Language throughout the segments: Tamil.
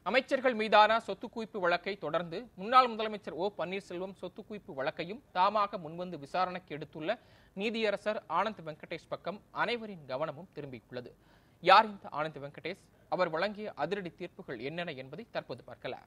அமைச்சர்கள் மீதான சொத்து குவிப்பு வழக்கை தொடர்ந்து முன்னாள் முதலமைச்சர் ஓ பன்னீர்செல்வம் சொத்து குவிப்பு வழக்கையும் தாமாக முன்வந்து விசாரணைக்கு எடுத்துள்ள நீதியரசர் ஆனந்த் வெங்கடேஷ் பக்கம் அனைவரின் கவனமும் திரும்பியுள்ளது யார் இந்த ஆனந்த் வெங்கடேஷ் அவர் வழங்கிய அதிரடி தீர்ப்புகள் என்னென்ன என்பதை தற்போது பார்க்கலாம்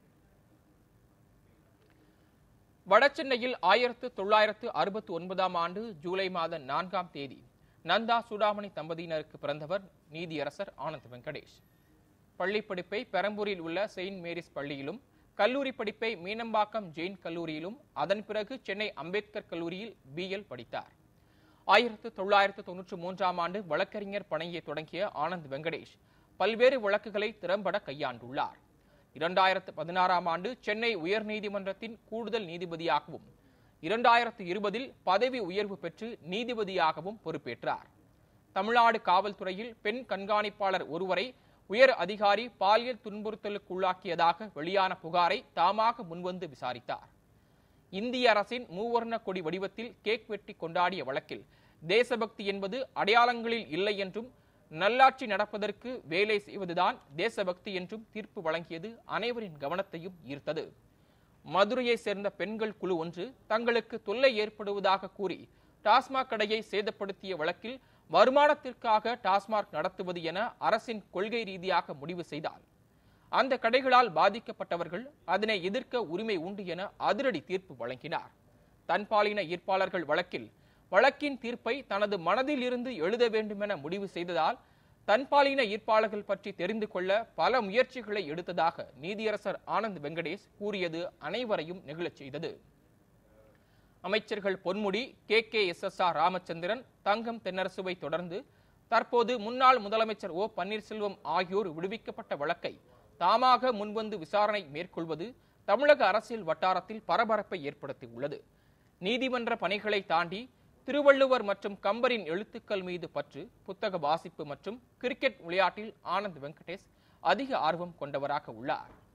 வடசென்னையில் ஆயிரத்து தொள்ளாயிரத்து அறுபத்தி ஒன்பதாம் ஆண்டு ஜூலை மாதம் நான்காம் தேதி நந்தா சுடாமணி தம்பதியினருக்கு பிறந்தவர் நீதியரசர் ஆனந்த் வெங்கடேஷ் பள்ளி படிப்பை பெரம்பூரில் உள்ள செயின்ட் மேரிஸ் பள்ளியிலும் கல்லூரி படிப்பை மீனம்பாக்கம் ஜெயின் கல்லூரியிலும் அதன் பிறகு சென்னை அம்பேத்கர் கல்லூரியில் பிஎல் படித்தார் ஆயிரத்து தொள்ளாயிரத்து தொன்னூற்றி மூன்றாம் ஆண்டு வழக்கறிஞர் பணியை தொடங்கிய ஆனந்த் வெங்கடேஷ் பல்வேறு வழக்குகளை திறம்பட கையாண்டுள்ளார் இரண்டாயிரத்து பதினாறாம் ஆண்டு சென்னை உயர்நீதிமன்றத்தின் கூடுதல் நீதிபதியாகவும் இரண்டாயிரத்து இருபதில் பதவி உயர்வு பெற்று நீதிபதியாகவும் பொறுப்பேற்றார் தமிழ்நாடு காவல்துறையில் பெண் கண்காணிப்பாளர் ஒருவரை உயர் அதிகாரி பாலியல் துன்புறுத்தலுக்குள்ளாக்கியதாக வெளியான புகாரை தாமாக முன்வந்து விசாரித்தார் இந்திய அரசின் மூவர்ண கொடி வடிவத்தில் கேக் வெட்டி கொண்டாடிய வழக்கில் தேசபக்தி என்பது அடையாளங்களில் இல்லை என்றும் நல்லாட்சி நடப்பதற்கு வேலை செய்வதுதான் தேசபக்தி என்றும் தீர்ப்பு வழங்கியது அனைவரின் கவனத்தையும் ஈர்த்தது மதுரையை சேர்ந்த பெண்கள் குழு ஒன்று தங்களுக்கு தொல்லை ஏற்படுவதாக கூறி டாஸ்மாக் கடையை சேதப்படுத்திய வழக்கில் வருமானத்திற்காக டாஸ்மாக் நடத்துவது என அரசின் கொள்கை ரீதியாக முடிவு செய்தால் அந்த கடைகளால் பாதிக்கப்பட்டவர்கள் அதனை எதிர்க்க உரிமை உண்டு என அதிரடி தீர்ப்பு வழங்கினார் தன்பாலின ஈர்ப்பாளர்கள் வழக்கில் வழக்கின் தீர்ப்பை தனது மனதில் இருந்து எழுத வேண்டுமென முடிவு செய்ததால் தன்பாலின ஈர்ப்பாளர்கள் பற்றி தெரிந்து கொள்ள பல முயற்சிகளை எடுத்ததாக நீதியரசர் ஆனந்த் வெங்கடேஷ் கூறியது அனைவரையும் நெகிழச் செய்தது அமைச்சர்கள் Ponmudi K K S S R Ramachandran Thangam தென்னரசுவை தொடர்ந்து தற்போது முன்னாள் முதலமைச்சர் ஓ பன்னீர்செல்வம் ஆகியோர் விடுவிக்கப்பட்ட வழக்கை தாமாக முன்வந்து விசாரணை மேற்கொள்வது தமிழக அரசியல் வட்டாரத்தில் பரபரப்பை ஏற்படுத்தியுள்ளது நீதிமன்ற பணிகளை தாண்டி திருவள்ளுவர் மற்றும் கம்பரின் எழுத்துக்கள் மீது பற்று புத்தக வாசிப்பு மற்றும் கிரிக்கெட் விளையாட்டில் ஆனந்த் வெங்கடேஷ் அதிக ஆர்வம் கொண்டவராக உள்ளார்